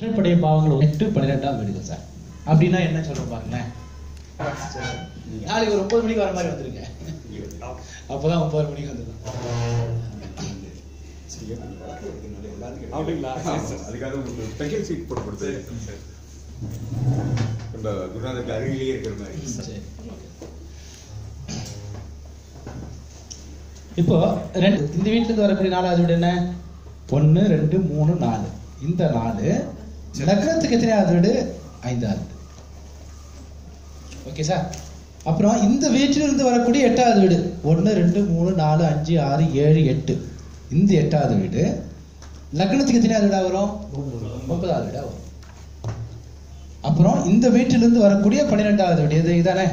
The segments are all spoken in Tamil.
ஒற்றைப்படை பாவங்கள் எட்டு பன்னிரெண்டாம் வீடுகள் சார் அப்படின்னா என்ன சொல்றோம் பாருங்களேன் நாளைக்கு ஒரு ஒன்பது மணிக்கு வர மாதிரி வந்துருங்க அப்பதான் ஒன்பது மணிக்கு வந்துடும் அப்படிங்களா அதுக்காக உங்களுக்கு ஸ்பெஷல் சீட் போட்டு கொடுத்து நம்ம குருநாதருக்கு அருகிலேயே இருக்கிற மாதிரி சரி இப்போ ரெண்டு இந்த வீட்டுல இருந்து வரக்கூடிய நாலாவது வீடு என்ன ஒன்று ரெண்டு மூணு நாலு இந்த நாலு லக்னத்துக்கு எத்தனையாவது வீடு ஐந்தாவது வீடு ஓகே சார் அப்புறம் இந்த வீட்டில இருந்து வரக்கூடிய எட்டாவது வீடு ஒன்று ரெண்டு மூணு நாலு அஞ்சு ஆறு ஏழு எட்டு இந்த எட்டாவது வீடு லக்னத்துக்கு எத்தனையாவது வீடா வரும் ஒன்பதாவது வீடா வரும் அப்புறம் இந்த வீட்டிலிருந்து வரக்கூடிய பன்னிரெண்டாவது வீடு எது இதானே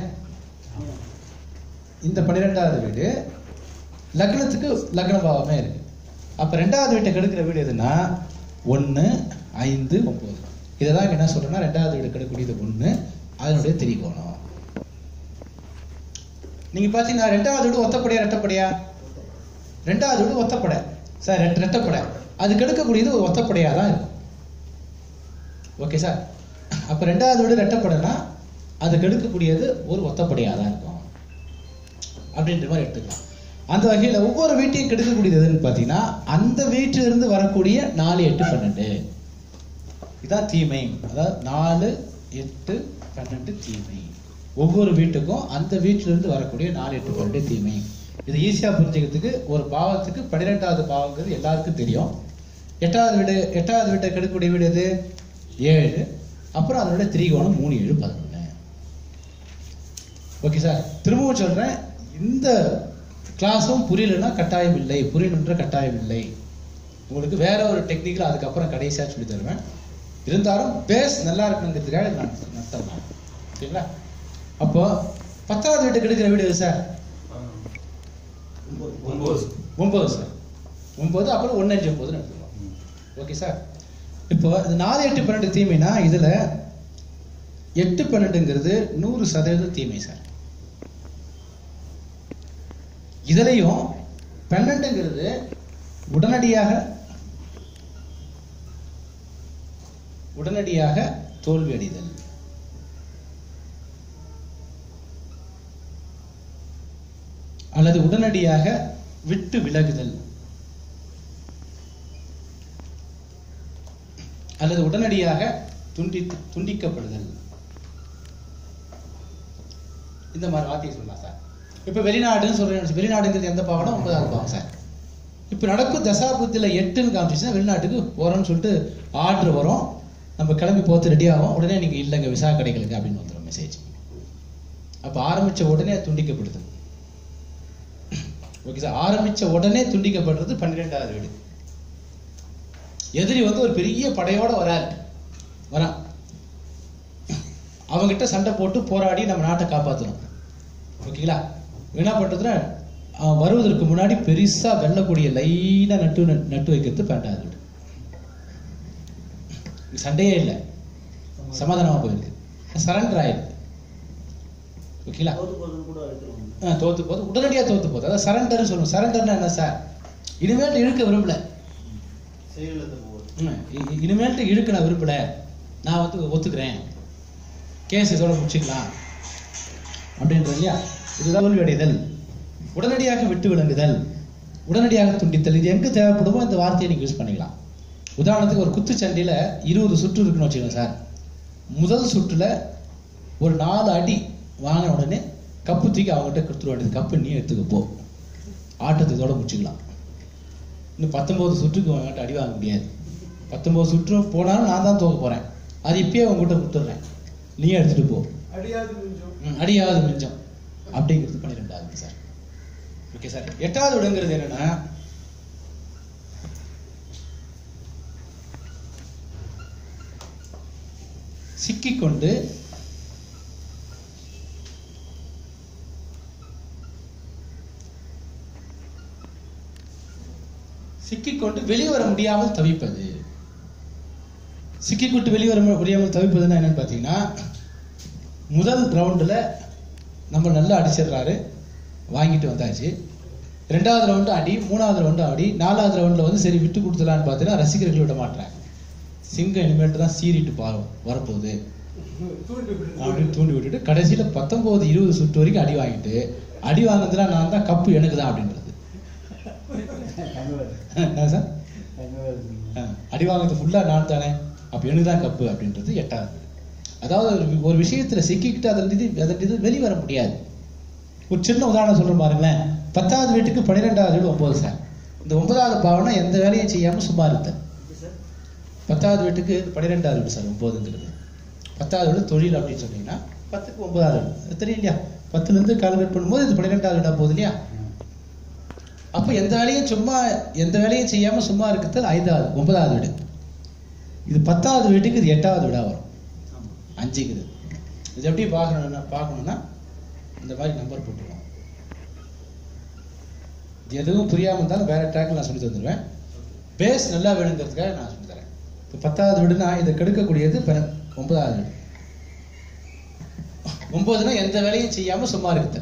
இந்த பன்னிரெண்டாவது வீடு லக்னத்துக்கு லக்ன பாவமே இருக்கு அப்ப ரெண்டாவது வீட்டை கெடுக்கிற வீடு எதுன்னா ஒன்று ஐந்து ஒன்பது இதை தான் என்ன சொல்றேன்னா ரெண்டாவது வீடு கெடுக்கக்கூடியது ஒன்று அதனுடைய திரிகோணம் நீங்க பாத்தீங்கன்னா ரெண்டாவது வீடு ஒத்தப்படையா ரெட்டப்படையா ரெண்டாவது வீடு ஒத்தப்படை சார் ரெட்ட ரெட்டப்படை அது கெடுக்கக்கூடியது ஒரு ஒத்தப்படையா தான் இருக்கும் ஓகே சார் அப்ப ரெண்டாவது வீடு ரெட்டப்படைனா அது கெடுக்கக்கூடியது ஒரு ஒத்தப்படையா தான் இருக்கும் அப்படின்ற மாதிரி எடுத்துக்கலாம் அந்த வகையில ஒவ்வொரு வீட்டையும் கெடுக்கக்கூடியது எதுன்னு பார்த்தீங்கன்னா அந்த வீட்டிலிருந்து வரக்கூடிய நாலு எட்டு பன்னெண்டு இதான் தீமை அதாவது நாலு எட்டு பன்னெண்டு தீமை ஒவ்வொரு வீட்டுக்கும் அந்த வீட்டிலிருந்து வரக்கூடிய நாலு எட்டு பன்னெண்டு தீமை இது ஈஸியா புரிஞ்சுக்கிறதுக்கு ஒரு பாவத்துக்கு பன்னிரெண்டாவது பாவங்கிறது எல்லாருக்கும் தெரியும் எட்டாவது வீடு எட்டாவது வீட்டை கெடுக்கக்கூடிய வீடு எது ஏழு அப்புறம் அதனோட திரிகோணம் மூணு ஏழு பதினொன்று ஓகே சார் திரும்பவும் சொல்றேன் இந்த கிளாஸும் புரியலன்னா கட்டாயம் இல்லை புரியணுன்ற கட்டாயம் இல்லை உங்களுக்கு வேற ஒரு டெக்னிக்கல் அதுக்கப்புறம் கடைசியா சொல்லி தருவேன் இருந்தாலும் பேஸ் நல்லா இருக்கணுங்கிறதுக்காக நான் நடத்தலாம் ஓகேங்களா அப்போ பத்தாவது வீட்டுக்கு எடுக்கிற வீடு எது சார் ஒன்பது சார் ஒன்பது அப்புறம் ஒன்று அஞ்சு ஒன்பதுன்னு எடுத்துக்கலாம் ஓகே சார் இப்போ இந்த நாலு எட்டு பன்னெண்டு தீமைனா இதுல எட்டு பன்னெண்டுங்கிறது நூறு சதவீதம் தீமை சார் இதுலயும் பன்னெண்டுங்கிறது உடனடியாக உடனடியாக தோல்வி அடைதல் அல்லது உடனடியாக விட்டு விலகுதல் அல்லது உடனடியாக துண்டி துண்டிக்கப்படுதல் இந்த மாதிரி வார்த்தையை சொல்லலாம் சார் இப்ப வெளிநாடுன்னு சொல்றேன் வெளிநாடுங்கிறது எந்த பாவம்னா ஒன்பதாவது பாவம் சார் இப்ப நடக்கும் தசாபுத்தில எட்டுன்னு காமிச்சுன்னா வெளிநாட்டுக்கு போறோம்னு சொல்லிட்டு ஆர்டர் வரும் நம்ம கிளம்பி போத்து ரெடி ஆகும் உடனே நீங்க இல்லைங்க விசா கிடைக்கலுங்க அப்படின்னு வந்துடும் மெசேஜ் அப்ப ஆரம்பிச்ச உடனே துண்டிக்கப்படுது ஓகே சார் ஆரம்பிச்ச உடனே துண்டிக்கப்படுறது பன்னிரெண்டாவது வீடு எதிரி வந்து ஒரு பெரிய படையோட வராரு வரான் அவங்கிட்ட சண்டை போட்டு போராடி நம்ம நாட்டை காப்பாற்றணும் ஓகேங்களா என்ன பண்றதுன்னா அவன் வருவதற்கு முன்னாடி பெருசா வெல்லக்கூடிய லைனா நட்டு நட்டு வைக்கிறது பன்னெண்டாவது வீடு இங்க சண்டையே இல்லை சமாதானமா போயிருக்கு சரண்டர் ஆயிருக்கு ஓகேங்களா ஆ, தோத்து போகுது உடனடியா தோத்து போகுது அதாவது சரண்டர்னு சொல்லுவோம் சரண்டர்னா என்ன சார் இனிமேட்டு இழுக்க விரும்பல ம், இ- இ- இனிமேல்ட்டு இழுக்க நான் விரும்பல நான் வந்து ஒத்துக்கிறேன் கேஸ் இதோட முடிச்சுக்கலாம் அப்படின்றது இல்லையா இதுதான் தோல்வி அடைதல் உடனடியாக விட்டு விளங்குதல் உடனடியாக துண்டித்தல் இது எங்க தேவைப்படுமோ இந்த வார்த்தையை நீங்க யூஸ் பண்ணிக்கலாம் உதாரணத்துக்கு ஒரு குத்துச்சண்டையில இருபது சுற்று இருக்குன்னு வச்சுக்கோங்க சார் முதல் சுற்றுல ஒரு நாலு அடி வாங்கின உடனே கப்பு தூக்கி அவங்ககிட்ட கொடுத்துட வேண்டியது கப்பு நீ எடுத்துக்க போ ஆட்டத்தை இதோட முடிச்சுக்கலாம் இன்னும் பத்தொன்பது சுற்றுக்கு அவங்ககிட்ட அடி வாங்க முடியாது பத்தொன்பது சுற்று போனாலும் நான் தான் தோக்க போறேன் அது இப்பயே உங்ககிட்ட கொடுத்துட்றேன் நீ எடுத்துட்டு போ ம், அடியாவது மிஞ்சம் அப்படிங்கிறது பன்னிரெண்டாவது சார் ஓகே சார் எட்டாவது விடங்கிறது என்னன்னா சிக்கிக்கொண்டு சிக்கிக்கொண்டு வெளியே வர முடியாமல் தவிப்பது சிக்கிக்கொண்டு வெளியே வர முடியாமல் தவிப்பதுன்னா என்னன்னு பார்த்தீங்கன்னா முதல் ரவுண்டுல நம்ம நல்லா அடிச்சிடுறாரு வாங்கிட்டு வந்தாச்சு ரெண்டாவது ரவுண்டு அடி மூணாவது ரவுண்டு அடி நாலாவது ரவுண்டில் வந்து சரி விட்டு கொடுத்துலான்னு பார்த்தீங்கன்னா ரசிகர்கள் விட மாட்டாங்க சிங்கம் இனிமேட்டு தான் சீறிட்டு பா வரப்போகுது அப்படின்னு தூண்டி விட்டுட்டு கடைசியில பத்தொன்பது இருபது சுற்று வரைக்கும் அடி வாங்கிட்டு அடி வாங்கினதுல நான் தான் கப்பு எனக்கு தான் அப்படின்றது என்ன சார் ஆ, அடி வாங்கினது ஃபுல்லா நான் தானே அப்ப எனக்கு தான் கப்பு அப்படின்றது எட்டாவது அதாவது ஒரு- ஒரு விஷயத்துல சிக்கிக்கிட்டு அதில் இது அதில் இது வெளி வர முடியாது ஒரு சின்ன உதாரணம் சொல்றேன் பாருங்களேன் பத்தாவது வீட்டுக்கு பன்னிரெண்டாவது வீடு ஒன்பது சார் இந்த ஒன்பதாவது பாவனை எந்த வேலையும் செய்யாம சும்மா இருந்தேன் பத்தாவது வீட்டுக்கு பன்னிரெண்டாவது வீடு சார் ஒன்பதுங்கிறது பத்தாவது வீடு தொழில் அப்படின்னு சொன்னீங்கன்னா பத்துக்கு ஒன்பதாவது வீடு அது தெரியும் இல்லையா பத்துல இருந்து கால்குலேட் பண்ணும்போது இது பன்னிரெண்டாவது வீடா போகுது இல்லையா அப்ப எந்த வேலையும் சும்மா எந்த வேலையும் செய்யாம சும்மா இருக்கிறது ஐந்தாவது ஒன்பதாவது வீடு இது பத்தாவது வீட்டுக்கு இது எட்டாவது வீடா வரும் அஞ்சுக்குது இது எப்படி பார்க்கணும்னா பார்க்கணும்னா இந்த மாதிரி நம்பர் போட்டுருவோம் இது எதுவும் புரியாம இருந்தாலும் வேற ட்ராக்ல நான் சொல்லி தந்துடுவேன் பேஸ் நல்லா வேணுங்கிறதுக்காக நான் சொல்லி தரேன் இப்போ பத்தாவது வீடுனா இதை கெடுக்கக்கூடியது பன- ஒன்பதாவது வீடு ஒன்பதுனா எந்த வேலையும் செய்யாம சும்மா இருக்குது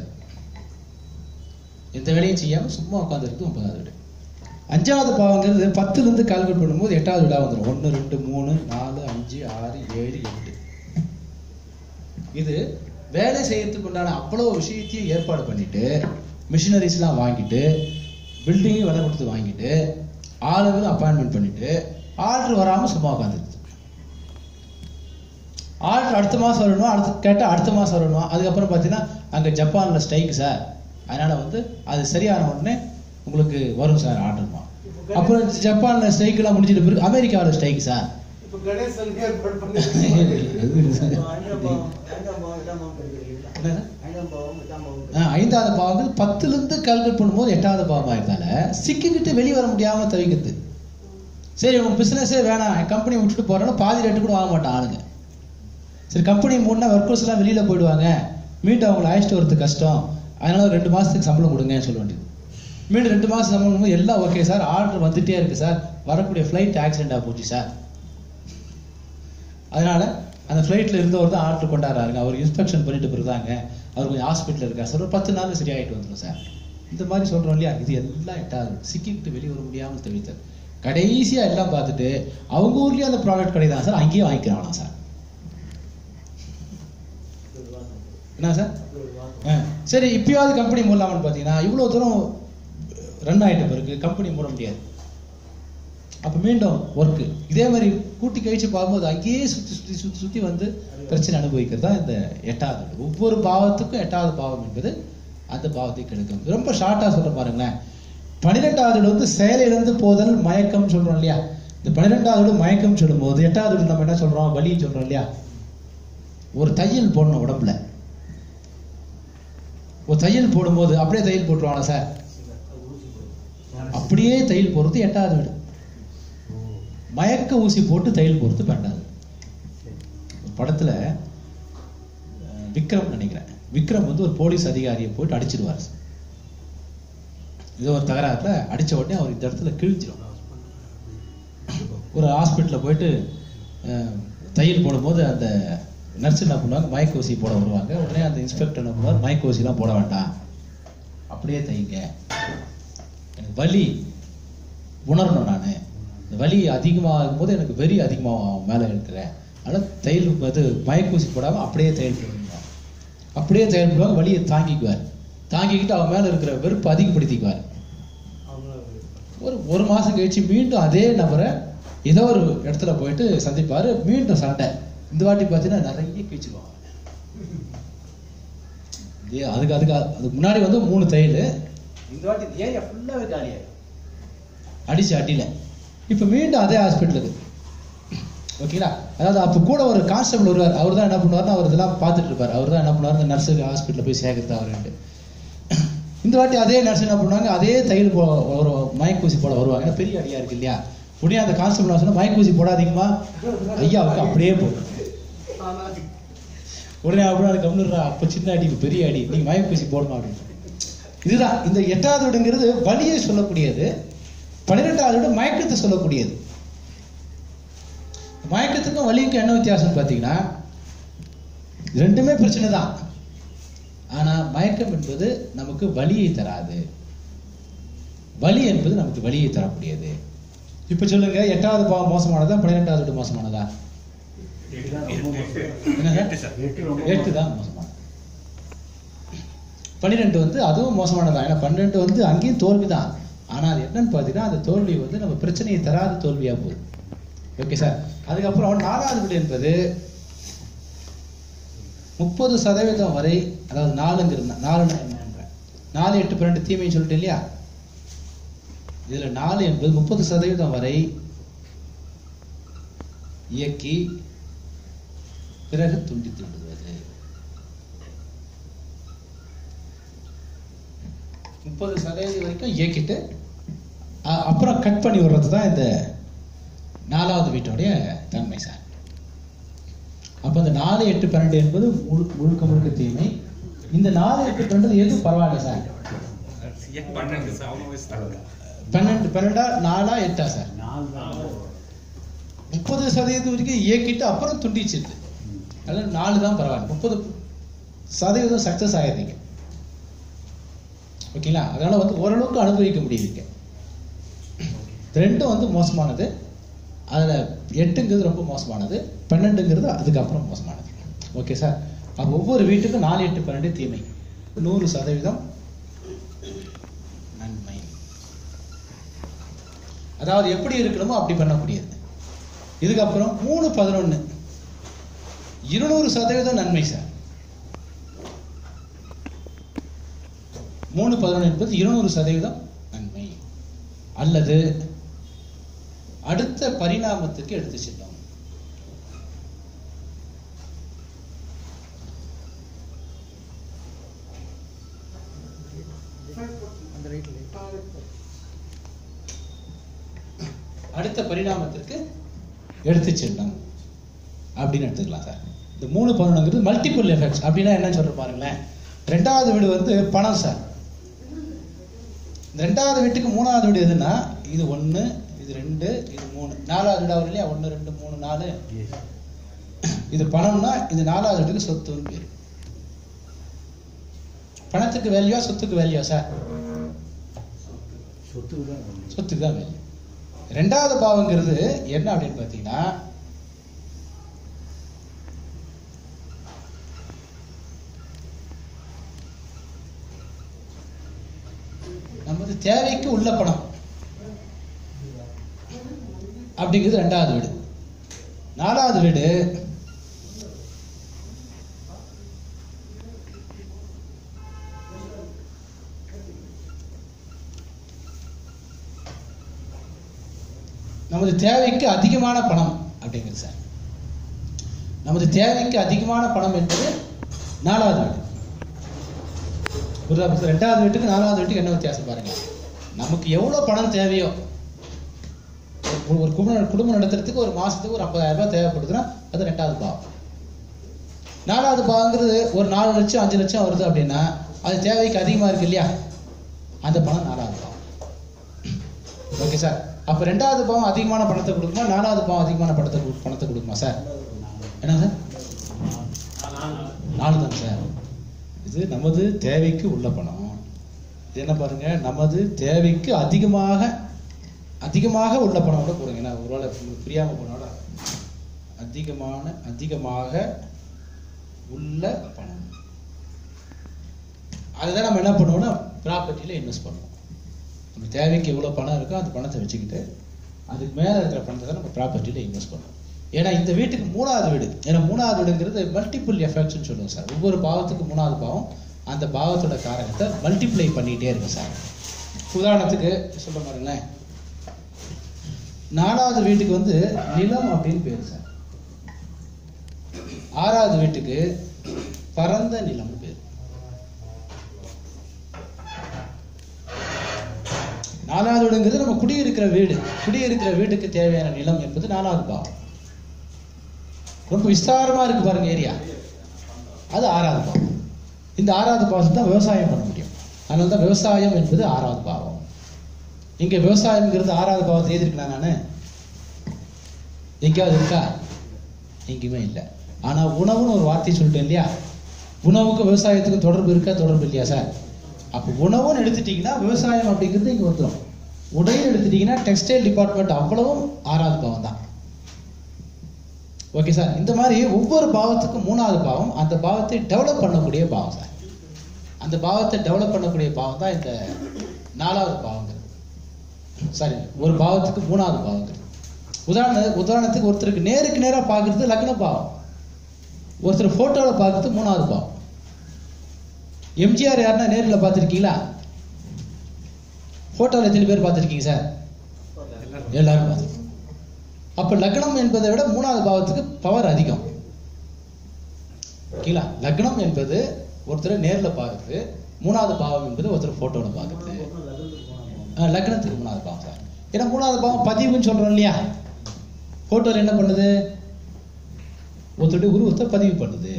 எந்த வேலையும் செய்யாம சும்மா உட்காந்துருக்கு ஒன்பதாவது வீடு அஞ்சாவது பாவங்கிறது பத்துல இருந்து கால்குலேட் பண்ணும்போது எட்டாவது வீடா வந்துடும் ஒன்று ரெண்டு மூணு நாலு அஞ்சு ஆறு ஏழு எட்டு இது வேலை செய்யறதுக்கு உண்டான அவ்வளோ விஷயத்தையும் ஏற்பாடு பண்ணிட்டு மிஷினரிஸ்லாம் வாங்கிட்டு பில்டிங்கும் விலை கொடுத்து வாங்கிட்டு ஆளுங்களும் அப்பாயின்மெண்ட் பண்ணிட்டு ஆர்டர் வராம சும்மா உட்காந்துருக்கு ஆர்டர் அடுத்த மாசம் வரணுமா அடுத்து கேட்டா அடுத்த மாசம் வரணுமா அதுக்கப்புறம் பார்த்தீங்கன்னா அங்க ஜப்பான்ல ஸ்ட்ரைக் சார் அதனால வந்து அது சரியான உடனே உங்களுக்கு வரும் சார் ஆர்டர்மா அப்புறம் ஜப்பான்ல ஸ்ட்ரைக் எல்லாம் முடிஞ்சிட்ட பிறகு அமெரிக்காவில் ஸ்ட்ரைக் சார் இப்ப கணேசன் ஏற்பாடு பண்ணி என்ன சார்? ஆ, ஐந்தாவது பாவங்கள் பத்துல இருந்து கால்குலேட் பண்ணும்போது எட்டாவது பாவம் ஆயிருந்தால சிக்கிக்கிட்டு வெளியே வர முடியாம தவிக்குது சரி உங்க பிசினஸே வேணாம் கம்பெனி விட்டுட்டு போறோம்னா பாதி ரேட்டு கூட வாங்க மாட்டான் ஆளுங்க சரி கம்பெனி மூணுனா ஒர்க்கர்ஸ் எல்லாம் வெளியில போயிடுவாங்க மீண்டும் அவங்களை அழைச்சிட்டு வரது கஷ்டம் அதனால ஒரு ரெண்டு மாசத்துக்கு சம்பளம் கொடுங்கன்னு சொல்ல வேண்டியது மீண்டும் ரெண்டு மாசம் சம்பளம் கொடுக்கும்போது எல்லாம் ஓகே சார் ஆர்டர் வந்துட்டே இருக்கு சார் வரக்கூடிய ஃப்ளைட் ஆக்சிடென்ட் ஆக போச்சு சார் அதனால அந்த ஃப்ளைட்ல இருந்தவர் தான் ஆர்டர் கொண்டாடுறாருங்க அவர் இன்ஸ்பெக்ஷன் பண்ணிட்டு பிறகுதாங்க அவர் கொஞ்சம் ஹாஸ்பிட்டல் இருக்கார் சார் ஒரு பத்து நாள் சரியாயிட்டு வந்துடும் சார் இந்த மாதிரி சொல்றோம் இல்லையா இது எல்லாம் எட்டாவது சிக்கிக்கிட்டு வெளியே வர முடியாமல் தவித்தல் கடைசியா எல்லாம் பார்த்துட்டு அவங்க ஊர்லயே அந்த ப்ராடக்ட் கிடையாது சார் அங்கேயே வாங்கிக்கிறாங்களா சார் என்ன சார் ஆ, சரி இப்பயாவது கம்பெனி மூடலாமான்னு பார்த்தீங்கன்னா இவ்வளோ தூரம் ரன் ஆயிட்ட பிறகு கம்பெனி மூட முடியாது அப்போ மீண்டும் ஒர்க்கு இதே மாதிரி கூட்டி கழிச்சு பார்க்கும்போது அங்கேயே சுற்றி சுற்றி சுற்றி சுற்றி வந்து பிரச்சனை அனுபவிக்கிறது தான் இந்த எட்டாவது வீடு. ஒவ்வொரு பாவத்துக்கும் எட்டாவது பாவம் என்பது அந்த பாவத்தை கெடுக்கும் ரொம்ப ஷார்ட்டாக சொல்ல பாருங்களேன் பன்னிரெண்டாவது வீடு வந்து செயலிழந்து போதல் மயக்கம் சொல்றோம் இல்லையா இந்த பன்னிரெண்டாவது வீடு மயக்கம் சொல்லும்போது எட்டாவது வீடு நம்ம என்ன சொல்றோம் வலின்னு சொல்றோம் இல்லையா ஒரு தையல் போடணும் உடம்புல ஒரு தையல் போடும்போது அப்படியே தையல் போட்டுருவாங்க சார் அப்படியே தையல் போடுறது எட்டாவது வீடு மயக்க ஊசி போட்டு தையல் போடுறது பன்னெண்டாவது ஒரு படத்துல அஹ், விக்ரம் நினைக்கிறேன் விக்ரம் வந்து ஒரு போலீஸ் அதிகாரியை போயிட்டு அடிச்சிருவார் ஏதோ ஒரு தகராறுல அடிச்ச உடனே அவர் இந்த இடத்துல கிழிச்சிடும் ஒரு ஹாஸ்பிட்டலில் போயிட்டு அஹ், தையல் போடும்போது அந்த நர்ஸ் என்ன பண்ணுவாங்க மயக்க ஊசி போட வருவாங்க உடனே அந்த இன்ஸ்பெக்டர் என்ன பண்ணுவார் மயக்க ஊசிலாம் போட வேண்டாம் அப்படியே தைங்க எனக்கு வலி உணரணும் நான் இந்த வலி அதிகமாகும் போது எனக்கு வெறி அதிகமாகும் மேலே இருக்கிறேன் அதனால் தையல் இது மயக்கூசி போடாமல் அப்படியே தையல் போடுவாங்க அப்படியே தையல் போடுவாங்க வலியை தாங்கிக்குவார் தாங்கிக்கிட்டு அவன் மேலே இருக்கிற வெறுப்பு அதிகப்படுத்திக்குவார் ஒரு ஒரு மாசம் கழிச்சு மீண்டும் அதே நபரை ஏதோ ஒரு இடத்துல போயிட்டு சந்திப்பாரு மீண்டும் சண்டை இந்த வாட்டி பார்த்தீங்கன்னா நிறைய கிழிச்சிருவாங்க இது அதுக்கு அதுக்கு அதுக்கு முன்னாடி வந்து மூணு தையல் இந்த வாட்டி இந்த ஏரியா ஃபுல்லாகவே காலியாயிடும் அடிச்சு அடியில இப்போ மீண்டும் அதே ஹாஸ்பிட்டலுக்கு ஓகேங்களா அதாவது அப்போ கூட ஒரு கான்ஸ்டபிள் வருவார் அவர் தான் என்ன பண்ணுவார்னா அவர் இதெல்லாம் பார்த்துட்டு இருப்பார் அவர் தான் என்ன பண்ணுவார் இந்த நர்ஸுக்கு ஹாஸ்பிட்டலில் போய் சேர்க்கறது அவருன்ட்டு இந்த வாட்டி அதே நர்ஸ் என்ன பண்ணுவாங்க அதே தையல் போ ஒரு மயக்கூசி போட வருவாங்க ஏன்னா பெரிய அடியா இருக்கு இல்லையா உடனே அந்த கான்ஸ்டபிள் சொன்னா மயக்கூசி போடாதீங்கம்மா ஐயாவுக்கு அப்படியே போடும் உடனே அப்படியே அது கம்முடுறா அப்ப சின்ன அடி இப்ப பெரிய அடி நீங்க மயக்கூசி போடணும் அப்படின்னு இதுதான் இந்த எட்டாவது வீடுங்கிறது வலியை சொல்லக்கூடியது பன்னிரெண்டாவது வீடு மயக்கத்தை சொல்லக்கூடியது மயக்கத்துக்கும் வலிக்கும் என்ன வித்தியாசம் பார்த்தீங்கன்னா ரெண்டுமே பிரச்சனை தான் ஆனா மயக்கம் என்பது நமக்கு வலியை தராது வலி என்பது நமக்கு வலியை தரக்கூடியது இப்போ சொல்லுங்க எட்டாவது பாவம் மோசமானதா பன்னிரெண்டாவது வீடு மோசமானதா என்னங்க எட்டு தான் மோசமானது பன்னிரெண்டு வந்து அதுவும் மோசமானதா ஏன்னா பன்னெண்டு வந்து அங்கேயும் தோல்வி தான் ஆனால் அது என்னன்னு பார்த்தீங்கன்னா அந்த தோல்வி வந்து நம்ம பிரச்சனையை தராத தோல்வியா போகுது ஓகே சார் அதுக்கப்புறம் நாலாவது வீடு என்பது முப்பது சதவீதம் வரை அதாவது நாலுங்கிறது நாலுன்னா என்னன்ற நாலு எட்டு பன்னெண்டு தீமைன்னு சொல்லிட்டு இல்லையா இதுல நாலு என்பது முப்பது சதவீதம் வரை இயக்கி பிறகு துண்டித்து விடுவது முப்பது சதவீதம் வரைக்கும் இயக்கிட்டு அ- அப்புறம் கட் பண்ணி விடுறது தான் இந்த நாலாவது வீட்டோடைய தன்மை சார் அப்போ இந்த நாலு எட்டு பன்னெண்டு என்பது முழு முழுக்க முழுக்க தீமை இந்த நாலு எட்டு பன்னெண்டு எது பரவாயில்ல சார் பன்னெண்டு சார் பன்னெண்டு பன்னெண்டா நாலா எட்டா சார் முப்பது சதவீதம் வரைக்கும் இயக்கிட்டு அப்புறம் துண்டிச்சிருது அதனால நாலு தான் பரவாயில்ல முப்பது சதவீதம் சக்சஸ் ஆகிடுறீங்க ஓகேங்களா அதனால வந்து ஓரளவுக்கு அனுபவிக்க முடியுதுங்க ரெண்டும் வந்து மோசமானது அதுல எட்டுங்கிறது ரொம்ப மோசமானது பன்னெண்டுங்கிறது அதுக்கப்புறம் மோசமானது ஓகே சார் அப்போ ஒவ்வொரு வீட்டுக்கும் நாலு எட்டு பன்னெண்டு தீமை நூறு சதவீதம் நன்மை அதாவது எப்படி இருக்கணுமோ அப்படி பண்ணக்கூடியது இதுக்கப்புறம் மூணு பதினொன்னு இருநூறு சதவீதம் நன்மை சார் மூணு பதினொன்று என்பது இருநூறு சதவீதம் நன்மை அல்லது அடுத்த பரிணாமத்துக்கு எடுத்து செல்லும் அடுத்த பரிணாமத்திற்கு எடுத்து செல்லும் அப்படின்னு எடுத்துக்கலாம் சார் இந்த மூணு பதினொன்றுங்கிறது மல்டிபிள் எஃபெக்ட்ஸ் அப்படின்னா என்னன்னு சொல்ற பாருங்களேன் ரெண்டாவது வீடு வந்து பணம் சார் இந்த ரெண்டாவது வீட்டுக்கு மூணாவது வீடு எதுன்னா இது ஒன்று இது ரெண்டு இது மூணு நாலாவது வீடு அவர் இல்லையா ஒன்று ரெண்டு மூணு நாலு இது பணம்னா இது நாலாவது வீட்டுக்கு சொத்துன்னு பேர் பணத்துக்கு வேல்யூவா சொத்துக்கு வேல்யூவா சார் சொத்துக்கு தான் வேல்யூ ரெண்டாவது பாவங்கிறது என்ன அப்படின்னு பார்த்தீங்கன்னா நமது தேவைக்கு உள்ள பணம் அப்படிங்கிறது ரெண்டாவது வீடு நாலாவது வீடு நமது தேவைக்கு அதிகமான பணம் அப்படிங்கிறது சார் நமது தேவைக்கு அதிகமான பணம் என்பது நாலாவது வீடு புரியுதா புரியுதா? ரெண்டாவது வீட்டுக்கு நாலாவது வீட்டுக்கு என்ன வித்தியாசம் பாருங்க நமக்கு எவ்வளவு பணம் தேவையோ ஒரு- ஒரு குடும்பம் குடும்பம் நடத்துறதுக்கு ஒரு மாசத்துக்கு ஒரு 50000 ரூபாய் தேவைப்படுதுன்னா அது ரெண்டாவது பாவம் நாலாவது பாவங்கிறது ஒரு நாலு லட்சம் அஞ்சு லட்சம் வருது அப்படின்னா அது தேவைக்கு அதிகமா இருக்கு இல்லையா அந்த பணம் நாலாவது பாவம் ஓகே சார் அப்ப ரெண்டாவது பாவம் அதிகமான பணத்தை கொடுக்குமா நாலாவது பாவம் அதிகமான பணத்தை கொடு- பணத்தை கொடுக்குமா சார் என்ன சார் நாலு தான் சார் இது நமது தேவைக்கு உள்ள பணம் இது என்ன பாருங்க நமது தேவைக்கு அதிகமாக அதிகமாக உள்ள பணம் கூட போடுங்க ஏன்னா ஒருவேளை உங்களுக்கு புரியாம போனால அதிகமான அதிகமாக உள்ள பணம் அதுதான் நம்ம என்ன பண்ணுவோம்னா ப்ராப்பர்ட்டியில் இன்வெஸ்ட் பண்ணுவோம் நம்ம தேவைக்கு எவ்வளோ பணம் இருக்கோ அந்த பணத்தை வச்சுக்கிட்டு அதுக்கு மேலே இருக்கிற பணத்தை தான் நம்ம ப்ராப்பர்ட்டியில் இன்வெஸ்ட் பண்ணுவோம் ஏன்னா இந்த வீட்டுக்கு மூணாவது வீடு ஏன்னா மூணாவது வீடுங்கிறது மல்டிபிள் எஃபெக்ட்ஸ்னு சொல்லுவோம் சார் ஒவ்வொரு பாவத்துக்கு மூணாவது பாவம் அந்த பாவத்தோட காரகத்தை மல்டிப்ளை பண்ணிகிட்டே இருக்கும் சார் உதாரணத்துக்கு சொல்ல பாருங்களேன் நாலாவது வீட்டுக்கு வந்து நிலம் அப்படின்னு பேர் சார் ஆறாவது வீட்டுக்கு பரந்த நிலம்னு பேர் நாலாவது வீடுங்கிறது நம்ம குடியிருக்கிற வீடு குடியிருக்கிற வீட்டுக்கு தேவையான நிலம் என்பது நாலாவது பாவம் ரொம்ப விஸ்தாரமா இருக்கு பாருங்க ஏரியா அது ஆறாவது பாவம் இந்த ஆறாவது பாவத்தை தான் விவசாயம் பண்ண முடியும் அதனால தான் விவசாயம் என்பது ஆறாவது பாவம் இங்க விவசாயம்ங்கிறது ஆறாவது பாவத்தை எழுதிருக்கலாம் நானு எங்கேயாவது இருக்கா எங்கேயுமே இல்லை ஆனா உணவுன்னு ஒரு வார்த்தை சொல்லிட்டேன் இல்லையா உணவுக்கும் விவசாயத்துக்கும் தொடர்பு இருக்கா தொடர்பு இல்லையா சார் அப்போ உணவுன்னு எடுத்துட்டீங்கன்னா விவசாயம் அப்படிங்கிறது இங்க வந்துடும் உடையில் எடுத்துட்டீங்கன்னா டெக்ஸ்டைல் டிபார்ட்மெண்ட் அவ்வளவும் ஆறாவது பாவம் தான் ஓகே சார் இந்த மாதிரி ஒவ்வொரு பாவத்துக்கும் மூணாவது பாவம் அந்த பாவத்தை டெவலப் பண்ணக்கூடிய பாவம் சார் அந்த பாவத்தை டெவலப் பண்ணக்கூடிய பாவம் தான் இந்த நாலாவது பாவங்கிறது சாரி ஒரு பாவத்துக்கு மூணாவது பாவங்கிறது உதாரண உதாரணத்துக்கு ஒருத்தருக்கு நேருக்கு நேரா பார்க்கறது லக்ன பாவம் ஒருத்தர் போட்டோல பார்க்கறது மூணாவது பாவம் எம்ஜிஆர் யாருன்னா நேரில் பார்த்துருக்கீங்களா போட்டோல எத்தனை பேர் பார்த்துருக்கீங்க சார் எல்லாரும் பார்த்துருக்கீங்க அப்ப லக்னம் என்பதை விட மூணாவது பாவத்துக்கு பவர் அதிகம் ஓகேங்களா லக்னம் என்பது ஒருத்தர் நேர்ல பார்க்குறது மூணாவது பாவம் என்பது ஒருத்தர் போட்டோல பார்க்குறது ஆஹ் லக்னத்துக்கு மூணாவது பாவம் சார் ஏன்னா மூணாவது பாவம் பதிவுன்னு சொல்றோம் இல்லையா போட்டோல என்ன பண்ணுது ஒருத்தருடைய உருவத்தை பதிவு பண்ணுது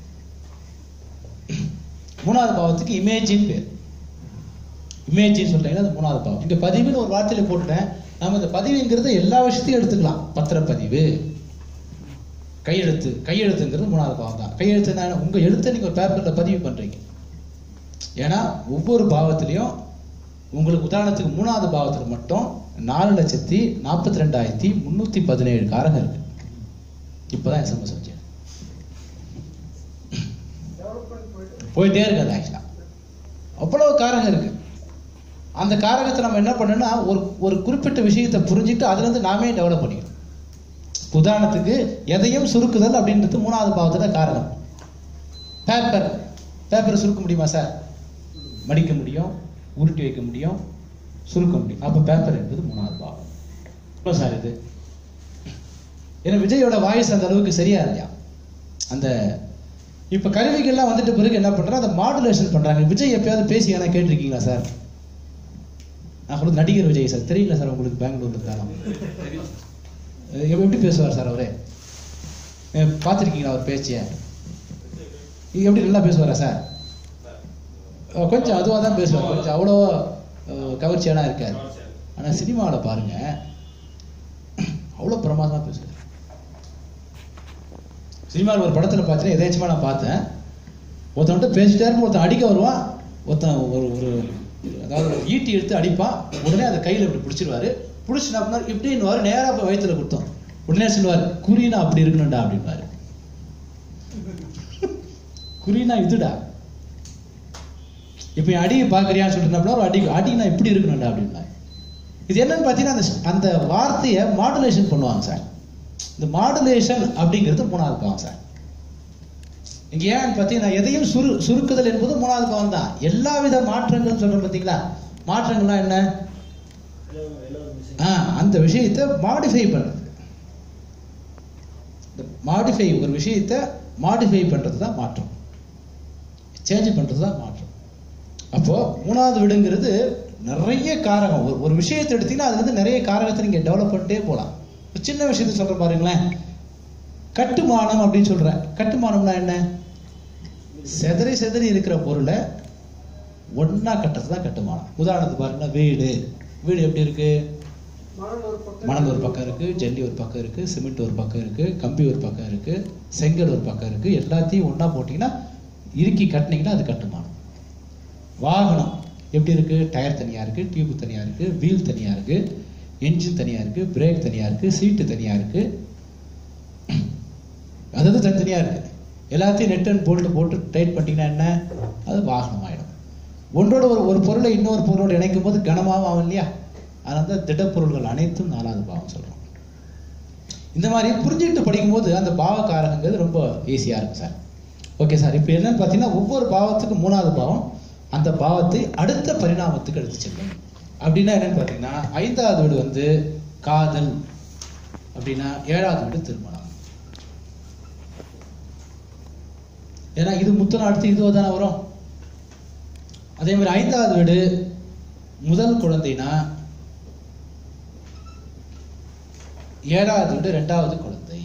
மூணாவது பாவத்துக்கு இமேஜின் பேர் இமேஜின்னு சொல்றீங்கன்னா அது மூணாவது பாவம் இங்க பதிவுன்னு ஒரு வார்த்தையில போட்டுட்டேன் நம்ம இந்த பதிவுங்கிறது எல்லா விஷயத்தையும் எடுத்துக்கலாம் பத்திரப்பதிவு கையெழுத்து கையெழுத்துங்கிறது மூணாவது பாவம் தான் கையெழுத்துனா என்ன? உங்க எழுத்தை நீங்க ஒரு பேப்பர்ல பதிவு பண்றீங்க ஏன்னா ஒவ்வொரு பாவத்திலையும் உங்களுக்கு உதாரணத்துக்கு மூணாவது பாவத்துல மட்டும் நாலு லட்சத்தி நாற்பத்தி ரெண்டாயிரத்தி முன்னூத்தி பதினேழு காரகம் இருக்கு இப்பதான் எஸ்எம்எஸ் வச்சேன் போயிட்டே இருக்காது ஆக்சுவலா அவ்வளவு காரகம் இருக்கு அந்த காரகத்தை நம்ம என்ன பண்ணணும்னா ஒரு ஒரு குறிப்பிட்ட விஷயத்தை புரிஞ்சுட்டு அதுல இருந்து நாமே டெவலப் பண்ணிக்கணும் உதாரணத்துக்கு எதையும் சுருக்குதல் அப்படின்றது மூணாவது பாவத்துல காரணம் பேப்பர் பேப்பரை சுருக்க முடியுமா சார் மடிக்க முடியும் உருட்டி வைக்க முடியும் சுருக்க முடியும் அப்ப பேப்பர் என்பது மூணாவது பாவம் எவ்வளவு சார் இது ஏன்னா விஜயோட வாய்ஸ் அந்த அளவுக்கு சரியா இல்லையா அந்த இப்ப கருவிகள்லாம் வந்துட்ட பிறகு என்ன பண்றாங்க அதை மாடுலேஷன் பண்றாங்க விஜய் எப்பயாவது பேசி ஏன்னா கேட்டிருக்கீங்களா சார் நான் சொல்றது நடிகர் விஜய் சார் தெரியல சார் உங்களுக்கு பெங்களூர்ல இருக்காங்க எப்படி பேசுவார் சார் அவரே அஹ் பார்த்திருக்கீங்களா அவர் பேச்சிய எப்படி நல்லா பேசுவாரா சார் அஹ் கொஞ்சம் அதுவாக தான் பேசுவார் கொஞ்சம் அவ்வளோ கவர்ச்சியெல்லாம் இருக்காது ஆனா சினிமாவில் பாருங்க அவ்வளோ பிரமாதமா பேசுவார் சினிமாவில் ஒரு படத்துல பார்த்தேன் எதாச்சுமா நான் பார்த்தேன் ஒருத்தன் வந்து பேசிட்டே இருக்கும் ஒருத்தன் அடிக்க வருவான் ஒருத்தன் ஒரு ஒரு அதாவது ஒரு ஈட்டி எடுத்து அடிப்பான் உடனே அதை கையில இப்படி பிடிச்சிருவாரு பிடிச்சி என்ன பண்ணாரு இப்படின்னு நேரா போய் வயித்துல குத்தம் உடனே சொல்லுவார் குறினா அப்படி இருக்கணும்டா அப்படின்பாரு குறினா இதுடா இப்ப என் அடியை பாக்குறியான்னு சொல்லிட்டு ஒரு அடி அடினா இப்படி இருக்கணும்டா அப்படின்னா இது என்னன்னு பார்த்தீங்கன்னா அந்த அந்த வார்த்தையை மாடுலேஷன் பண்ணுவாங்க சார் இந்த மாடுலேஷன் அப்படிங்கிறது மூணாவது பாவம் சார் இங்க ஏன்னு பார்த்தீங்கன்னா எதையும் சுரு சுருக்குதல் என்பது மூணாவது பாவம் தான் எல்லா வித மாற்றங்கள் சொல்றோம் பார்த்தீங்களா மாற்றங்கள்லாம் என்ன ஆ, அந்த விஷயத்தை மாடிஃபை பண்றது மாடிஃபை ஒரு விஷயத்தை மாடிஃபை பண்றது தான் மாற்றம் சேஞ்ச் பண்றது தான் மாற்றம் அப்போ மூணாவது வீடுங்கிறது நிறைய காரகம் ஒரு ஒரு விஷயத்தை எடுத்தீங்கன்னா அதுல இருந்து நிறைய காரகத்தை நீங்க டெவலப் பண்ணிட்டே போகலாம் ஒரு சின்ன விஷயத்தை சொல்ற பாருங்களேன் கட்டுமானம் அப்படின்னு சொல்றேன் கட்டுமானம்னா என்ன செதறி செதறி இருக்கிற பொருளை ஒண்ணா கட்டுறது தான் கட்டுமானம் உதாரணத்துக்கு பாருங்க வீடு வீடு எப்படி இருக்கு மணல் ஒரு பக்கம் இருக்கு ஜல்லி ஒரு பக்கம் இருக்கு சிமெண்ட் ஒரு பக்கம் இருக்கு கம்பி ஒரு பக்கம் இருக்கு செங்கல் ஒரு பக்கம் இருக்கு எல்லாத்தையும் ஒண்ணா போட்டீங்கன்னா இறுக்கி கட்டினீங்கன்னா அது கட்டுமானம் வாகனம் எப்படி இருக்கு டயர் தனியா இருக்கு டியூப் தனியா இருக்கு வீல் தனியா இருக்கு என்ஜின் தனியா இருக்கு பிரேக் தனியா இருக்கு சீட்டு தனியா இருக்கு அதாவது தனித்தனியா இருக்கு எல்லாத்தையும் நெட் அண்ட் போல்ட் போட்டு டைட் பண்ணிட்டீங்கன்னா என்ன அது வாகனம் ஆயிடும் ஒன்றோட ஒரு ஒரு பொருளை இன்னொரு பொருளோடு இணைக்கும் போது கனமாகவும் ஆகும் இல்லையா அதனால தான் திடப்பொருள்கள் அனைத்தும் நாலாவது பாவம் சொல்றோம் இந்த மாதிரி புரிஞ்சுக்கிட்டு படிக்கும்போது அந்த பாவகாரகங்கிறது ரொம்ப ஈஸியா இருக்கும் சார் ஓகே சார் இப்போ என்னன்னு பார்த்தீங்கன்னா ஒவ்வொரு பாவத்துக்கும் மூணாவது பாவம் அந்த பாவத்தை அடுத்த பரிணாமத்துக்கு எடுத்து செல்லும் அப்படின்னா என்னன்னு பார்த்தீங்கன்னா ஐந்தாவது வீடு வந்து காதல் அப்படின்னா ஏழாவது வீடு திருமணம் ஏன்னா இது முத்தனம் அடுத்து இதுவோ தானே வரும் அதே மாதிரி ஐந்தாவது வீடு முதல் குழந்தைனா ஏழாவது வீடு ரெண்டாவது குழந்தை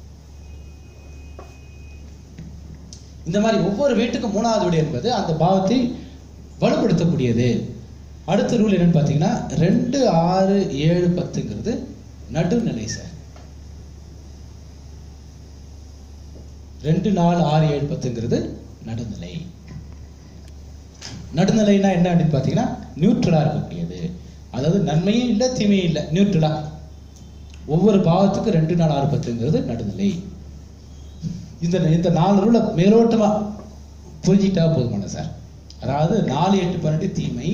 இந்த மாதிரி ஒவ்வொரு வீட்டுக்கும் மூணாவது வீடு என்பது அந்த பாவத்தை வலுப்படுத்தக்கூடியது அடுத்த ரூல் என்னன்னு பார்த்தீங்கன்னா ரெண்டு ஆறு ஏழு பத்துங்கிறது நடுநிலை சார் ரெண்டு நாலு ஆறு ஏழு பத்துங்கிறது நடுநிலை நடுநிலைனா என்ன அப்படின்னு பார்த்தீங்கன்னா நியூட்ரலா இருக்கக்கூடியது அதாவது நன்மையும் இல்லை தீமையும் இல்லை நியூட்ரலா ஒவ்வொரு பாவத்துக்கும் ரெண்டு நாள் ஆறு பத்துங்கிறது நடுநிலை இந்த இந்த நாலு ரூல மேலோட்டமா புரிஞ்சிட்டா போதுமான சார் அதாவது நாலு எட்டு பன்னெண்டு தீமை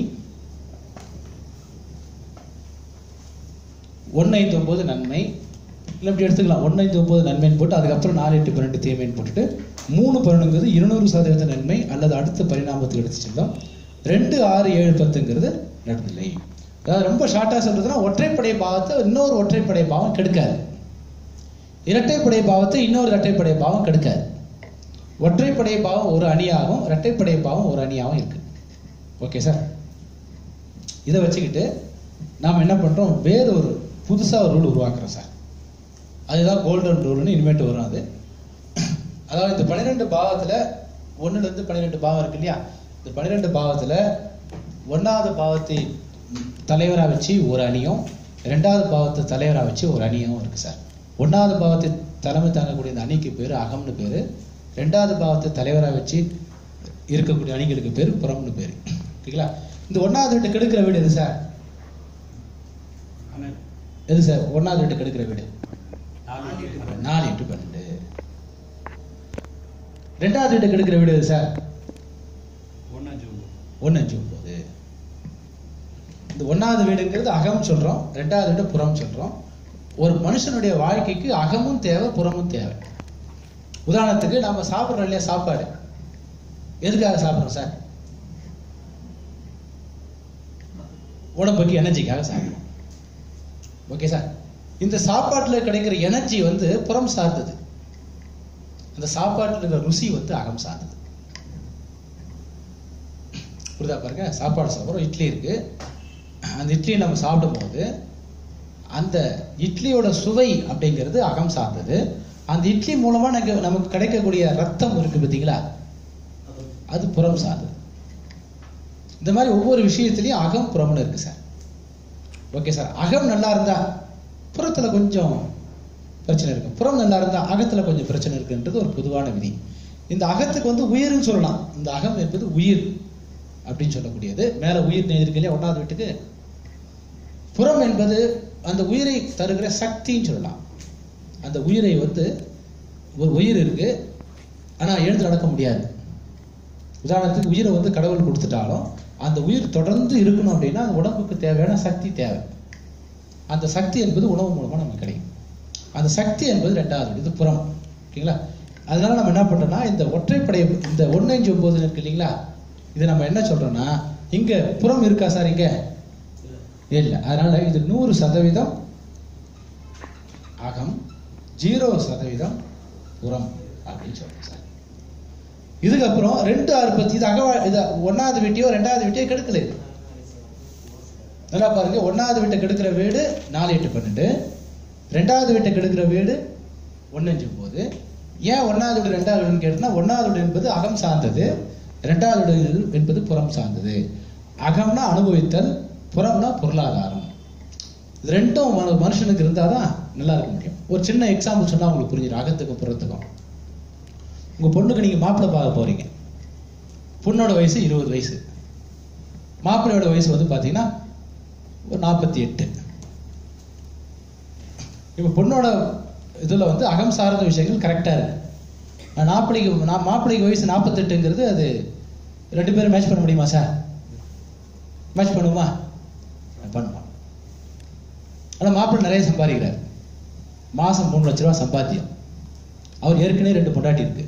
ஒன்று ஐந்து ஒன்பது நன்மை இல்லை இப்படி எடுத்துக்கலாம் ஒன்று ஐந்து ஒன்பது நன்மைன்னு போட்டு அதுக்கப்புறம் நாலு எட்டு பன்னெண்டு தீமைன்னு போட்டுட்டு மூணு பன்னெண்டுங்கிறது இருநூறு சதவீத நன்மை அல்லது அடுத்த பரிணாமத்துக்கு எடுத்து செல்லும் ரெண்டு ஆறு ஏழு பத்துங்கிறது நடுநிலை அதாவது ரொம்ப ஷார்ட்டாக சொல்றதுன்னா ஒற்றைப்படை பாவத்தை இன்னொரு ஒற்றைப்படை பாவம் கெடுக்காது இரட்டைப்படை பாவத்தை இன்னொரு இரட்டைப்படை பாவம் கெடுக்காது ஒற்றைப்படை பாவம் ஒரு அணியாகவும் இரட்டைப்படை பாவம் ஒரு அணியாகவும் இருக்கு ஓகே சார் இதை வச்சுக்கிட்டு நாம் என்ன பண்றோம் வேற ஒரு புதுசா ஒரு ரூல் உருவாக்குறோம் சார் அதுதான் கோல்டன் ரூல்னு இனிமேட்டு வரும் அது அதாவது இந்த பன்னிரெண்டு பாவத்துல ஒண்ணுல இருந்து பன்னிரெண்டு பாவம் இருக்கு இல்லையா இந்த பன்னிரெண்டு பாவத்துல ஒன்னாவது பாவத்தை தலைவரா வச்சு ஒரு அணியும் ரெண்டாவது பாவத்தை தலைவரா வச்சு ஒரு அணியும் இருக்கு சார் ஒன்னாவது பாவத்தை தலைமை தாங்கக்கூடிய இந்த அணிக்கு பேரு அகம்னு பேரு ரெண்டாவது பாவத்தை தலைவரா வச்சு இருக்கக்கூடிய அணிகளுக்கு பேரு புறம்னு பேரு ஓகேங்களா இந்த ஒன்னாவது வீட்டு கெடுக்கிற வீடு எது சார் எது சார் ஒன்னாவது வீட்டு கெடுக்கிற வீடு நாலு எட்டு பன்னெண்டு ரெண்டாவது வீட்டு கெடுக்கிற வீடு எது சார் ஒன்று அஞ்சு ஒன்பது இந்த ஒன்னாவது வீடுங்கிறது அகம் சொல்றோம் ரெண்டாவது வீடு புறம் சொல்றோம் ஒரு மனுஷனுடைய வாழ்க்கைக்கு அகமும் தேவை புறமும் தேவை உதாரணத்துக்கு நாம சாப்பிடுறோம் இல்லையா சாப்பாடு எதுக்காக சாப்பிடுறோம் சார் உடம்புக்கு எனர்ஜிக்காக சாப்பிடுறோம் ஓகே சார் இந்த சாப்பாட்டுல கிடைக்கிற எனர்ஜி வந்து புறம் சார்ந்தது அந்த சாப்பாட்டுல இருக்கிற ருசி வந்து அகம் சார்ந்தது புரியுதா பாருங்க சாப்பாடு சாப்பிட்றோம் இட்லி இருக்கு அந்த இட்லியை நம்ம சாப்பிடும்போது அந்த இட்லியோட சுவை அப்படிங்கிறது அகம் சார்ந்தது அந்த இட்லி மூலமா எனக்கு நமக்கு கிடைக்கக்கூடிய ரத்தம் இருக்கு பார்த்தீங்களா அது புறம் சார்ந்தது இந்த மாதிரி ஒவ்வொரு விஷயத்திலையும் அகம் புறம்னு இருக்கு சார் ஓகே சார் அகம் நல்லா இருந்தா புறத்துல கொஞ்சம் பிரச்சனை இருக்கும் புறம் நல்லா இருந்தா அகத்துல கொஞ்சம் பிரச்சனை இருக்குன்றது ஒரு பொதுவான விதி இந்த அகத்துக்கு வந்து உயிர்னு சொல்லலாம் இந்த அகம் என்பது உயிர் அப்படின்னு சொல்லக்கூடியது மேல உயிர் இருக்கு இல்லையா ஒன்றாவது வீட்டுக்கு புறம் என்பது அந்த உயிரை தருகிற சக்தின்னு சொல்லலாம் அந்த உயிரை வந்து ஒரு உயிர் இருக்கு ஆனா எழுந்து நடக்க முடியாது உதாரணத்துக்கு உயிரை வந்து கடவுள் கொடுத்துட்டாலும் அந்த உயிர் தொடர்ந்து இருக்கணும் அப்படின்னா அந்த உடம்புக்கு தேவையான சக்தி தேவை அந்த சக்தி என்பது உணவு மூலமா நமக்கு கிடைக்கும் அந்த சக்தி என்பது ரெண்டாவது வீடு. இது புறம் ஓகேங்களா அதனால நம்ம என்ன பண்றோம்னா இந்த ஒற்றைப்படை இந்த ஒன்னஞ்சு ஒன்பது இருக்கு இல்லைங்களா இது நம்ம என்ன சொல்றோம்னா இங்க புறம் இருக்கா சார் இங்க இல்ல அதனால இது நூறு சதவீதம் அகம் ஜீரோ சதவீதம் புறம் அப்படின்னு சொல்றோம் சார் இதுக்கப்புறம் ரெண்டு ஆறு பத்தி இது அகவா இது ஒன்னாவது வீட்டையோ ரெண்டாவது வீட்டையோ கெடுக்கல இது நல்லா பாருங்க ஒன்னாவது வீட்டை கெடுக்கிற வீடு நாலு எட்டு பன்னெண்டு ரெண்டாவது வீட்டை கெடுக்கிற வீடு ஒன்னஞ்சு ஒன்பது ஏன் ஒன்னாவது வீடு ரெண்டாவது வீடுன்னு கேட்டோம்னா ஒன்னாவது வீடு என்பது அகம் சார்ந்தது ரெண்டாவது வீடு என்பது புறம் சார்ந்தது அகம்னா அனுபவித்தல் புறம்னா பொருளாதாரம் இது ரெண்டும் மனு- மனுஷனுக்கு இருந்தாதான் நல்லா இருக்க முடியும் ஒரு சின்ன எக்ஸாம்பிள் சொன்னா உங்களுக்கு புரிஞ்சிடும் அகத்துக்கும் புறத்துக்கும் உங்க பொண்ணுக்கு நீங்க மாப்பிள்ளை பார்க்க போறீங்க பொண்ணோட வயசு இருபது வயசு மாப்பிள்ளையோட வயசு வந்து பாத்தீங்கன்னா ஒரு நாற்பத்தி எட்டு இப்ப பொண்ணோட இதுல வந்து அகம் சார்ந்த விஷயங்கள் கரெக்டா இருக்கு நான் மாப்பிள்ளைக்கு நான் மாப்பிள்ளைக்கு வயசு நாற்பத்தெட்டுங்கிறது அது ரெண்டு பேரும் மேட்ச் பண்ண முடியுமா சார் மேட்ச் பண்ணுமா பண்ணுவோம் ஆனா மாப்பிள்ளை நிறைய சம்பாதிக்கிறார் மாசம் மூணு லட்ச ரூபா சம்பாத்தியம் அவர் ஏற்கனவே ரெண்டு பொண்டாட்டி இருக்கு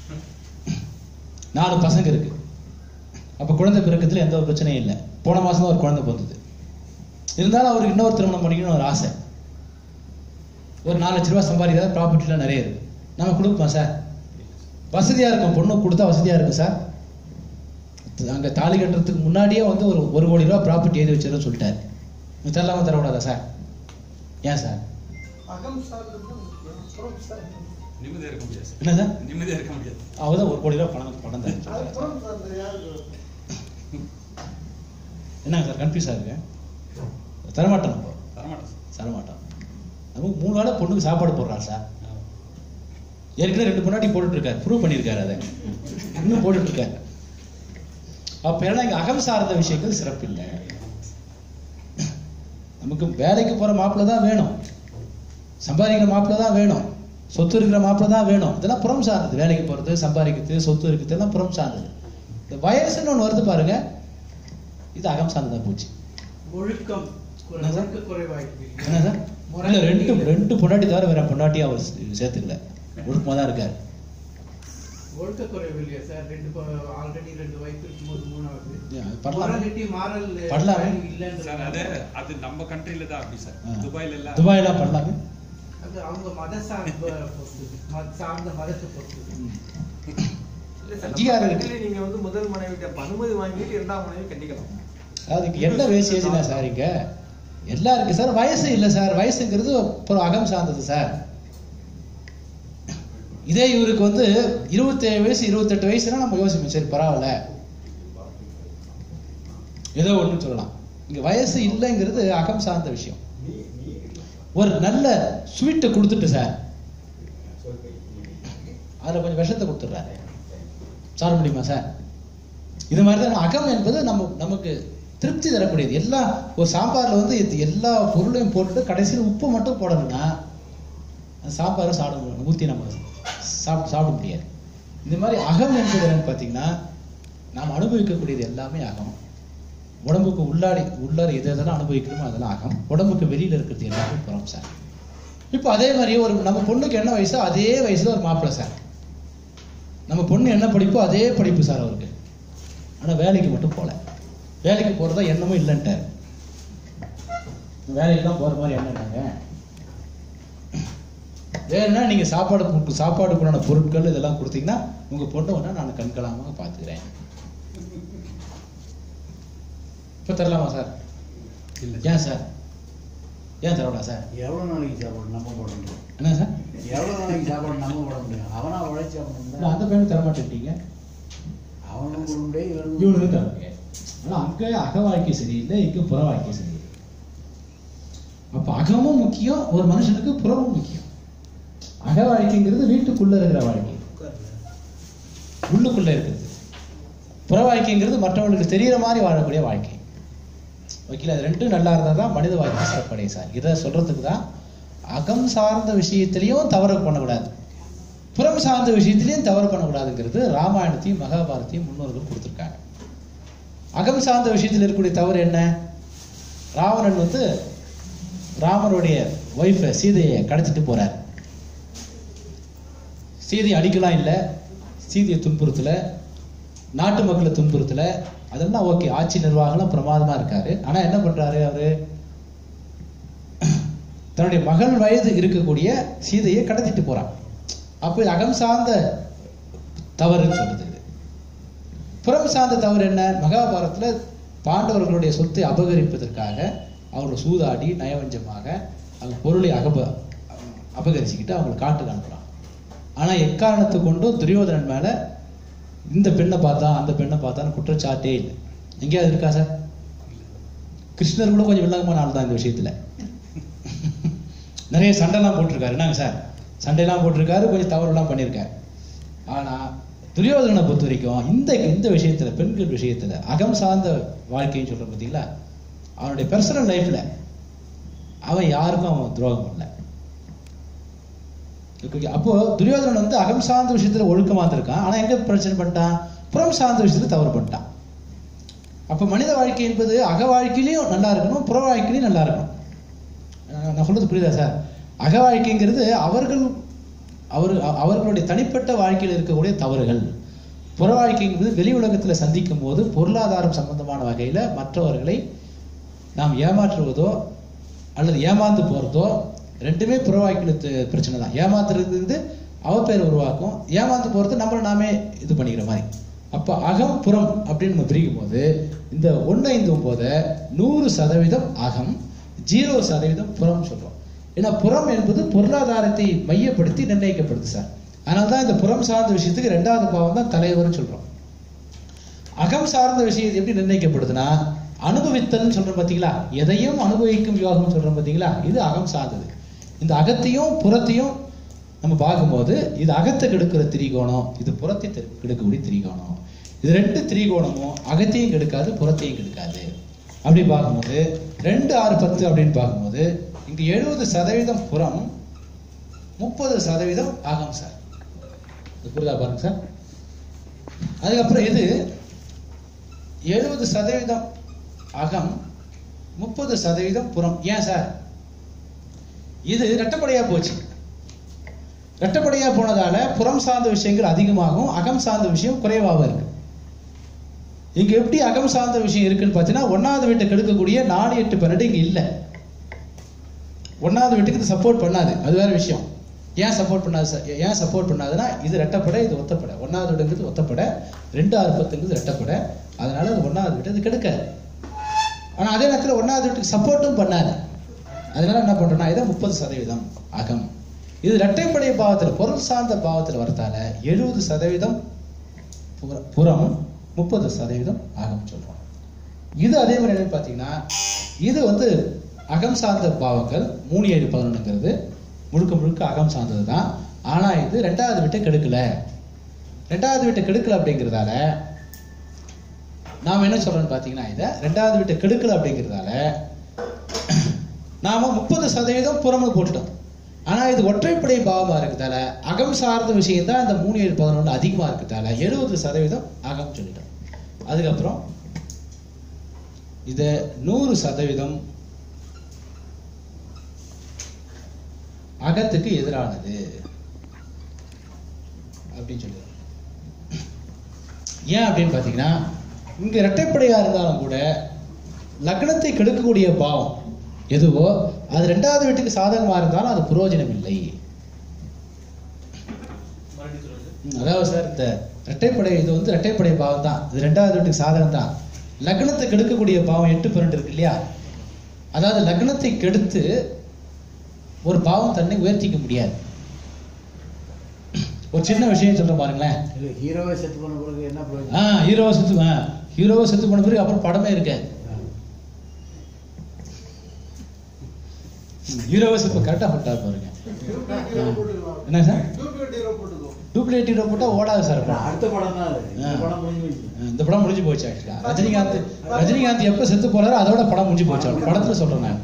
நாலு பசங்க இருக்கு அப்ப குழந்தை பிறக்கத்துல எந்த ஒரு பிரச்சனையும் இல்லை போன மாசம் தான் ஒரு குழந்தை பிறந்தது இருந்தாலும் அவருக்கு இன்னொரு திருமணம் பண்ணிக்கணும்னு ஒரு ஆசை ஒரு நாலு லட்ச ரூபாய் சம்பாதிக்காத ப்ராப்பர்ட்டிலாம் நிறைய இருக்கு நம்ம கொடுப்போம் சார் வசதியா இருக்கும் பொண்ணு கொடுத்தா வசதியா இருக்கும் சார் அங்க தாலி கட்டுறதுக்கு முன்னாடியே வந்து ஒரு ஒரு கோடி ரூபாய் ப்ராப்பர்ட்டி எழுதி வச்சிருன்னு சொல்லிட்டாரு நீ தரலாமா தரக்கூடாதா சார் ஏன் சார் அகம் சார்ந்தது முக்கியம். புறம் சார்ந்தது. நிம்மதியா இருக்க முடியாது சார். என்ன சார் நிம்மதியா இருக்க முடியாது அவதான் ஒரு கோடி ரூபாய் பணம் பணம் அது தரேன் புறம் சார்ந்தது யாருக்கு என்னங்க சார் கன்ஃபியூஸா இருக்கு தரமாட்டோம் நம்ம தரமாட்டேன் சார் தரமாட்டோம் நமக்கு மூணு வேளை பொண்ணுக்கு சாப்பாடு போடுறான் சார் ஆமா. ஏற்கனவே ரெண்டு முன்னாடி போட்டுட்டு இருக்காரு ப்ரூவ் பண்ணியிருக்காரு அதை இன்னும் போட்டுட்டு இருக்காரு அப்ப ஏன்னா இங்க அகம் சார்ந்த விஷயங்கள் சிறப்பில்லை நமக்கு வேலைக்கு போற மாப்பிள்ளை தான் வேணும் சம்பாதிக்கிற மாப்பிள்ளை தான் வேணும் சொத்து இருக்கிற மாப்பிள்ளை தான் வேணும் இதெல்லாம் புறம் சார்ந்தது வேலைக்கு போறது சம்பாதிக்கிறது சொத்து இருக்கிறது எல்லாம் புறம் சார்ந்தது இந்த வயசுன்னு ஒன்று வருது பாருங்க இது அகம் சார்ந்ததா போச்சு ஒழுக்கம் குறை- என்ன சார்? ஒழுக்க குறைவாய்ப்பு என்ன சார் இல்ல ரெண்டு ரெண்டு பொண்டாட்டி தவிர வேற பொண்டாட்டி அவர் சேர்த்துக்கல ஒழுக்கமா தான் இருக்காரு ஒழுக்க குறைவு இல்லையா சார் ரெண்டு ஆல்ரெடி ரெண்டு வயசு இருக்கும்போது மூணாவது ஏன், அது பண்ணலாமே. Morality, moral பண்ணலாமே. value இல்லைன்ற சார் அது அது நம்ம கண்ட்ரில தான் அப்படி சார் ஆ. துபாயில எல்லாம் துபாயெல்லாம் பண்ணலாமே அது அவங்க மத சார்ப பொறுத்தது மத சார்ந்த மதத்தை பொறுத்தது இல்ல சார், அதிகாரம் நம்ம இருக்கு. வீட்டுல நீங்க வந்து முதல் மனைவிட்ட அனுமதி வாங்கிட்டு இரண்டாம் மனைவி கட்டிக்கலாம் அதுக்கு என்ன வேஸ்டேஜ்னா சார் இங்க எல்லாம் இருக்கு சார் வயசு இல்லை சார் வயசுங்கிறது அப்புறம் அகம் சார்ந்தது சார் இதே இவருக்கு வந்து இருபத்தேழு வயசு இருபத்தெட்டு வயசுனா நம்ம யோசிப்போம் சரி பரவாயில்ல ஏதோ ஒண்ணு சொல்லலாம் இங்க வயசு இல்லைங்கிறது அகம் சார்ந்த விஷயம் ஒரு நல்ல ஸ்வீட்டை கொடுத்துட்டு சார் அதுல கொஞ்சம் விஷத்தை கொடுத்துட்றாரு சாப்பிட முடியுமா சார் இது மாதிரி தான் அகம் என்பது நம்ம நமக்கு திருப்தி தரக்கூடியது எல்லா ஒரு சாம்பார்ல வந்து இது எல்லா பொருளையும் போட்டுட்டு கடைசியில் உப்பு மட்டும் போடணும்னா அந்த சாம்பாரை சாப்பிட முடியும் ஊற்றி நம்ம சாப்பிட சாப்பிட முடியாது இந்த மாதிரி அகம் என்பது என்னன்னு பார்த்தீங்கன்னா நாம் அனுபவிக்கக்கூடியது எல்லாமே அகம் உடம்புக்கு உள்ளாடி உள்ளார எது எதெல்லாம் அனுபவிக்கணுமோ அதெல்லாம் அகம் உடம்புக்கு வெளியில இருக்கிறது எல்லாமே புறம் சார் இப்போ அதே மாதிரி ஒரு நம்ம பொண்ணுக்கு என்ன வயசோ அதே வயசுல ஒரு மாப்பிள்ளை சார் நம்ம பொண்ணு என்ன படிப்போ அதே படிப்பு சார் அவருக்கு ஆனா வேலைக்கு மட்டும் போல வேலைக்கு போறதா எண்ணமும் இல்லைன்ட்டார் வேலைக்கெல்லாம் போற மாதிரி என்னன்னாங்க வேணும்னா நீங்க சாப்பாடு கொடுக்கு- சாப்பாடுக்குள்ளான பொருட்கள் இதெல்லாம் கொடுத்தீங்கன்னா உங்க பொண்ணை வேணா நான் கண்கலாமாக பார்த்துக்கிறேன் இப்ப தரலாமா சார் இல்ல ஏன் சார் ஏன் தரலாம் சார் எவ்வளவு நாளைக்கு சாப்பாடு நம்ம போட முடியும் என்ன சார் எவ்வளவு நாளைக்கு சாப்பாடு நம்ம போட முடியும் அவனா உழைச்சி இல்ல, அந்த பையனுக்கு தர மாட்டேன்ட்டீங்க அவனும் போட முடியும் இவனும் இவனுக்கு தர முடியாது ஆனா அங்க அக வாழ்க்கை சரியில்லை இங்க புற வாழ்க்கை சரியில்லை அப்ப அகமும் முக்கியம் ஒரு மனுஷனுக்கு புறமும் முக்கியம் அக வாழ்க்கைங்கிறது வீட்டுக்குள்ள இருக்கிற வாழ்க்கை உள்ளுக்குள்ள இருக்கிறது புற வாழ்க்கைங்கிறது மற்றவங்களுக்கு தெரியிற மாதிரி வாழக்கூடிய வாழ்க்கை ஓகேல அது ரெண்டும் நல்லா இருந்தா தான் மனித வாழ்க்கை சிறப்படைய சார் இதை சொல்றதுக்கு தான் அகம் சார்ந்த விஷயத்திலையும் தவறு பண்ணக்கூடாது புறம் சார்ந்த விஷயத்திலையும் தவறு பண்ணக்கூடாதுங்கிறது ராமாயணத்தையும் மகாபாரத்தையும் முன்னோர்கள் கொடுத்துருக்காங்க அகம் சார்ந்த விஷயத்தில் இருக்கக்கூடிய தவறு என்ன ராவணன் வந்து ராமனுடைய ஒய்ஃபை சீதையை கடத்திட்டு போறார் சீதையை அடிக்கலாம் இல்லை சீதையை துன்புறுத்தல நாட்டு மக்களை துன்புறுத்தல அதெல்லாம் ஓகே ஆட்சி நிர்வாகம்லாம் பிரமாதமா இருக்காரு ஆனா என்ன பண்றாரு அவரு தன்னுடைய மகள் வயது இருக்கக்கூடிய சீதையை கடத்திட்டு போறான் அப்போ இது அகம் சார்ந்த தவறுன்னு சொல்லுது இது புறம் சார்ந்த தவறு என்ன மகாபாரதத்துல பாண்டவர்களுடைய சொத்தை அபகரிப்பதற்காக அவர்கள் சூதாடி நயவஞ்சமாக அவங்க பொருளை அகப அபகரிச்சுக்கிட்டு அவங்களை காட்டுக்கு அனுப்புறான் ஆனா எக்காரணத்தை கொண்டும் துரியோதனன் மேல இந்த பெண்ணை பார்த்தா அந்த பெண்ணை பார்த்தான்னு குற்றச்சாட்டே இல்லை எங்கேயாவது இருக்கா சார் கிருஷ்ணர் கூட கொஞ்சம் வில்லங்கமான ஆள் தான் இந்த விஷயத்துல நிறைய சண்டைலாம் போட்டிருக்காரு என்னங்க சார் சண்டைலாம் போட்டிருக்காரு கொஞ்சம் தவறுலாம் பண்ணியிருக்காரு ஆனா துரியோதனனை பொறுத்த வரைக்கும் இந்த இந்த விஷயத்துல பெண்கள் விஷயத்துல அகம் சார்ந்த வாழ்க்கைன்னு சொல்ற பார்த்தீங்களா அவனுடைய பர்சனல் லைஃப்ல அவன் யாருக்கும் அவன் துரோகம் பண்ணல Okay, அப்போ துரியோதனன் வந்து அகம் சார்ந்த விஷயத்துல ஒழுக்கமா இருந்திருக்கான் ஆனா எங்க பிரச்சனை பண்ணிட்டான் புறம் சார்ந்த விஷயத்துல தவறு பண்ணிட்டான் அப்ப மனித வாழ்க்கை என்பது அக வாழ்க்கையிலையும் நல்லா இருக்கணும் புற வாழ்க்கையிலையும் நல்லா இருக்கணும் அஹ் நான் சொல்றது புரியுதா சார் அக வாழ்க்கைங்கிறது அவர்கள் அவர் அ- அவர்களுடைய தனிப்பட்ட வாழ்க்கையில் இருக்கக்கூடிய தவறுகள் புற வாழ்க்கைங்கிறது வெளி உலகத்துல சந்திக்கும் போது பொருளாதாரம் சம்பந்தமான வகையில மற்றவர்களை நாம் ஏமாற்றுவதோ அல்லது ஏமாந்து போறதோ ரெண்டுமே புற வாழ்க்கையில து- பிரச்சனை தான் ஏமாத்துறது அவப்பேர் உருவாக்கும் ஏமாந்து போறது நம்மள நாமே இது பண்ணிக்கிற மாதிரி அப்ப அகம் புறம் அப்படின்னு நம்ம பிரிக்கும் போது இந்த ஒன்று ஐந்து ஒன்பதை நூறு சதவீதம் அகம் ஜீரோ சதவீதம் புறம் சொல்றோம் ஏன்னா புறம் என்பது பொருளாதாரத்தை மையப்படுத்தி நிர்ணயிக்கப்படுது சார் அதனால தான் இந்த புறம் சார்ந்த விஷயத்துக்கு ரெண்டாவது பாவம் தான் தலைவர்னு சொல்றோம் அகம் சார்ந்த விஷயம் எப்படி நிர்ணயிக்கப்படுதுன்னா அனுபவித்தல்னு சொல்றோம் பாத்தீங்களா எதையும் அனுபவிக்கும் யோகம் சொல்றோம் பாத்தீங்களா இது அகம் சார்ந்தது இந்த அகத்தையும் புறத்தையும் நம்ம பார்க்கும்போது இது அகத்தை கெடுக்கிற திரிகோணம் இது புறத்தை தெ- கெடுக்கக்கூடிய திரிகோணம் இது ரெண்டு திரிகோணமும் அகத்தையும் கெடுக்காது புறத்தையும் கெடுக்காது அப்படி பார்க்கும்போது ரெண்டு ஆறு பத்து அப்படின்னு பார்க்கும்போது இங்க எழுபது சதவீதம் புறம் முப்பது சதவீதம் ஆகும் சார் இது புரியுதா பாருங்க சார் அதுக்கப்புறம் இது எழுபது சதவீதம் அகம் முப்பது சதவீதம் புறம் ஏன் சார் இது ரெட்டப்படையா போச்சு ரெட்டப்படையா போனதால புறம் சார்ந்த விஷயங்கள் அதிகமாகும் அகம் சார்ந்த விஷயம் குறைவாகவும் இருக்கு இங்க எப்படி அகம் சார்ந்த விஷயம் இருக்குன்னு பார்த்தீங்கன்னா ஒன்னாவது வீட்டை கெடுக்கக்கூடிய நாலு எட்டு பன்னெண்டு இங்க இல்ல ஒன்னாவது வீட்டுக்கு இது சப்போர்ட் பண்ணாது அது வேற விஷயம் ஏன் சப்போர்ட் பண்ணாது சார் ஏன் சப்போர்ட் பண்ணாதுன்னா இது ரெட்டப்படை இது ஒத்தப்படை ஒன்னாவது வீடுங்கிறது ஒத்தப்படை ரெண்டு ஆறு பத்துங்கிறது ரெட்டப்படை அதனால அது ஒன்னாவது வீட்டு அது கெடுக்காது ஆனா அதே நேரத்தில் ஒன்னாவது வீட்டுக்கு சப்போர்ட்டும் பண்ணாது அதனால என்ன பண்றோம்னா இதை முப்பது சதவீதம் அகம் இது இரட்டைப்படை பாவத்துல பொருள் சார்ந்த பாவத்துல வரத்தால எழுபது சதவீதம் புற- புறம் முப்பது சதவீதம் அகம் சொல்றோம் இது அதே மாதிரி என்னன்னு பார்த்தீங்கன்னா இது வந்து அகம் சார்ந்த பாவங்கள் மூணு ஏழு பதினொன்றுங்கிறது முழுக்க முழுக்க அகம் சார்ந்தது தான் ஆனா இது ரெண்டாவது வீட்டை கெடுக்கல ரெண்டாவது வீட்டை கெடுக்கல அப்படிங்கிறதால நாம என்ன சொல்றோம்னு பார்த்தீங்கன்னா இதை ரெண்டாவது வீட்டை கெடுக்கல அப்படிங்கிறதால நாம முப்பது சதவீதம் புறமல் போட்டுட்டோம் ஆனா இது ஒற்றைப்படை பாவமா இருக்கிறதால அகம் சார்ந்த விஷயம் தான் இந்த மூணு ஏழு பதினொன்று அதிகமா இருக்கிறதால எழுபது சதவீதம் அகம் சொல்லிட்டோம் அதுக்கப்புறம் இது நூறு சதவீதம் அகத்துக்கு எதிரானது அப்படின்னு சொல்லிடுறோம் ஏன் அப்படின்னு பார்த்தீங்கன்னா இங்க இரட்டைப்படையா இருந்தாலும் கூட லக்னத்தை கெடுக்கக்கூடிய பாவம் எதுவோ அது ரெண்டாவது வீட்டுக்கு சாதகமா இருந்தாலும் அது பிரயோஜனம் இல்லை ம், அதாவது சார் இந்த இரட்டைப்படை இது வந்து இரட்டைப்படை பாவம் தான் இது ரெண்டாவது வீட்டுக்கு சாதகம் தான் லக்னத்தை கெடுக்கக்கூடிய பாவம் எட்டு பன்னெண்டு இருக்கு இல்லையா அதாவது லக்னத்தை கெடுத்து ஒரு பாவம் தன்னை உயர்த்திக்க முடியாது ஒரு சின்ன விஷயம் சொல்றேன் பாருங்களேன் இல்ல ஹீரோவை செத்து பண்ண பிறகு என்ன ஆ பிரயோஜனம் ஹீரோவை செத்து ஹீரோவை செத்து பண்ண பிறகு அப்புறம் படமே இருக்காது ஹீரோவை செத்து கரெக்டாக பண்ணிட்டாரு பாருங்க என்ன சார் டூப்ளிகேட் ஹீரோ போட்டா ஓடாது சார் அப்புறம் படம். அடுத்த படம் தான் அது இந்த ஆ. படம் முடிஞ்சு போச்சு இந்த படம் முடிஞ்சு போச்சு ஆக்சுவலா ரஜினிகாந்த் ரஜினிகாந்த் எப்ப செத்து போறாரோ அதோட படம் முடிஞ்சு போச்சு அவர் படத்துல சொல்றேன் நான்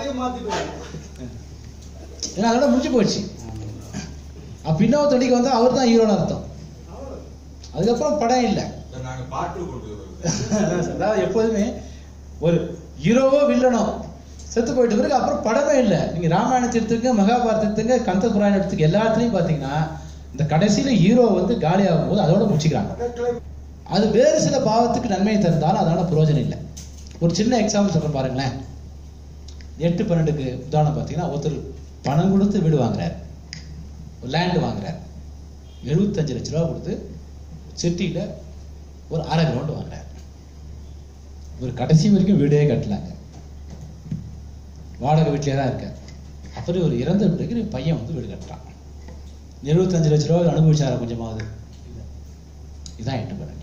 ஏன்னா அதோட முடிஞ்சு போச்சு அப்ப இன்னொரு தொடிக்கு வந்து அவர் தான் ஹீரோன்னு அர்த்தம் அதுக்கப்புறம் படம் இல்லை நாங்க பாட்டு கொண்டு வரோம் அதான் சார். அதாவது எப்போதுமே ஒரு ஹீரோவோ வில்லனோ செத்து போயிட்ட பிறகு அப்புறம் படமே இல்லை நீங்க ராமாயணத்தை எடுத்துக்க மகாபாரதத்தை எடுத்துக்க கந்த புராணம் எடுத்துக்க எல்லாத்துலயும் பாத்தீங்கன்னா இந்த கடைசியில ஹீரோ வந்து காலி ஆகும்போது அதோட முடிச்சுக்கிறாங்க அது வேறு சில பாவத்துக்கு நன்மை தந்தாலும் அதனால பிரயோஜனம் இல்லை ஒரு சின்ன எக்ஸாம்பிள் சொல்றேன் பாருங்களேன் எட்டு பன்னெண்டுக்கு உதாரணம் பார்த்தீங்கன்னா ஒருத்தர் பணம் கொடுத்து வீடு வாங்குறாரு ஒரு லேண்ட் வாங்குறாரு எழுபத்தஞ்சு லட்ச ரூபா கொடுத்து சிட்டியில் ஒரு அரை கிரவுண்ட் வாங்குறாரு ஒரு கடைசி வரைக்கும் வீடே கட்டலாங்க வாடகை வீட்டிலே தான் இருக்கார் அப்புறம் ஒரு இறந்த பிறகு பையன் வந்து வீடு கட்டுறான் எழுபத்தஞ்சு லட்ச ரூபா அனுபவிச்சாரா கொஞ்சமாவது இல்ல. இதான் எட்டு பன்னெண்டு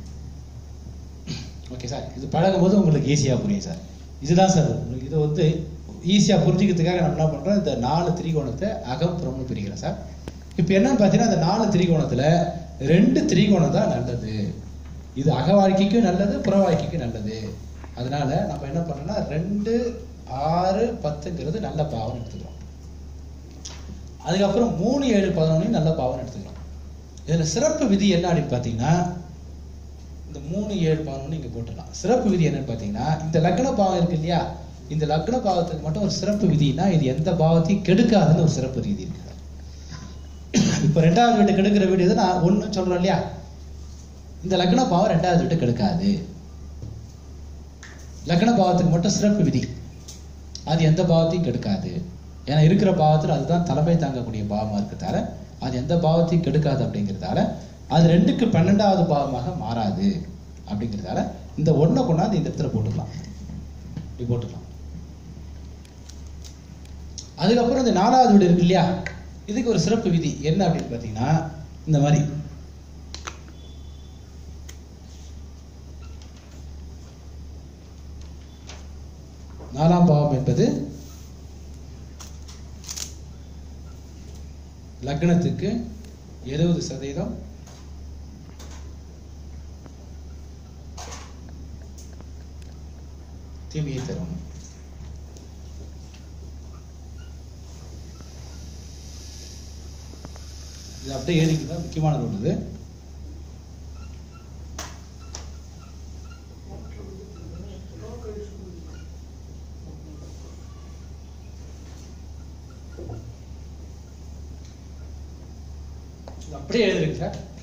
ஓகே சார் இது பழகும் போது உங்களுக்கு ஈஸியாக புரியும் சார் இதுதான் சார் உங்களுக்கு இது வந்து ஈஸியாக புரிஞ்சுக்கிறதுக்காக நம்ம என்ன பண்ணுறோம் இந்த நாலு திரிகோணத்தை அகப்புறம்னு பிரிக்கிறோம் சார் இப்போ என்னன்னு பார்த்தீங்கன்னா இந்த நாலு திரிகோணத்தில் ரெண்டு திரிகோணம் தான் நல்லது இது அக வாழ்க்கைக்கும் நல்லது புற வாழ்க்கைக்கும் நல்லது அதனால நம்ம என்ன பண்ணோம்னா ரெண்டு ஆறு பத்துங்கிறது நல்ல பாவம் எடுத்துக்கிறோம் அதுக்கப்புறம் மூணு ஏழு பதினொன்று நல்ல பாவம் எடுத்துக்கிறோம் இதுல சிறப்பு விதி என்ன அப்படின்னு பார்த்தீங்கன்னா இந்த மூணு ஏழு பதினொன்று இங்க போட்டுடலாம் சிறப்பு விதி என்னன்னு பார்த்தீங்கன்னா இந்த லக்ன பாவம் இருக்கு இல்லையா இந்த லக்ன பாவத்துக்கு மட்டும் ஒரு சிறப்பு விதினா இது எந்த பாவத்தையும் கெடுக்காதுன்னு ஒரு சிறப்பு விதி இருக்கு இப்போ ரெண்டாவது வீட்டு கெடுக்கிற வீடு எது நான் ஒன்று சொல்றோம் இல்லையா இந்த லக்ன பாவம் ரெண்டாவது வீட்டு கெடுக்காது லக்ன பாவத்துக்கு மட்டும் சிறப்பு விதி அது எந்த பாவத்தையும் கெடுக்காது ஏன்னா இருக்கிற பாவத்தில் அதுதான் தலைமை தாங்கக்கூடிய பாவமா இருக்கிறதால அது எந்த பாவத்தையும் கெடுக்காது அப்படிங்கிறதால அது ரெண்டுக்கு பன்னெண்டாவது பாவமாக மாறாது அப்படிங்கிறதால இந்த ஒன்றை கொண்டாந்து இந்த இடத்துல போட்டுக்கலாம் இப்படி போட்டுக்கலாம் அதுக்கப்புறம் இந்த நாலாவது வீடு இருக்கு இல்லையா இதுக்கு ஒரு சிறப்பு விதி என்ன அப்படின்னு பார்த்தீங்கன்னா இந்த மாதிரி நாலாம் பாவம் என்பது லக்னத்துக்கு எழுபது சதவீதம் தீமையை தரும் இது அப்படியே ஏறிக்குதா முக்கியமானது ஒன்று இது இது அப்படியே எழுதிருக்கு சார்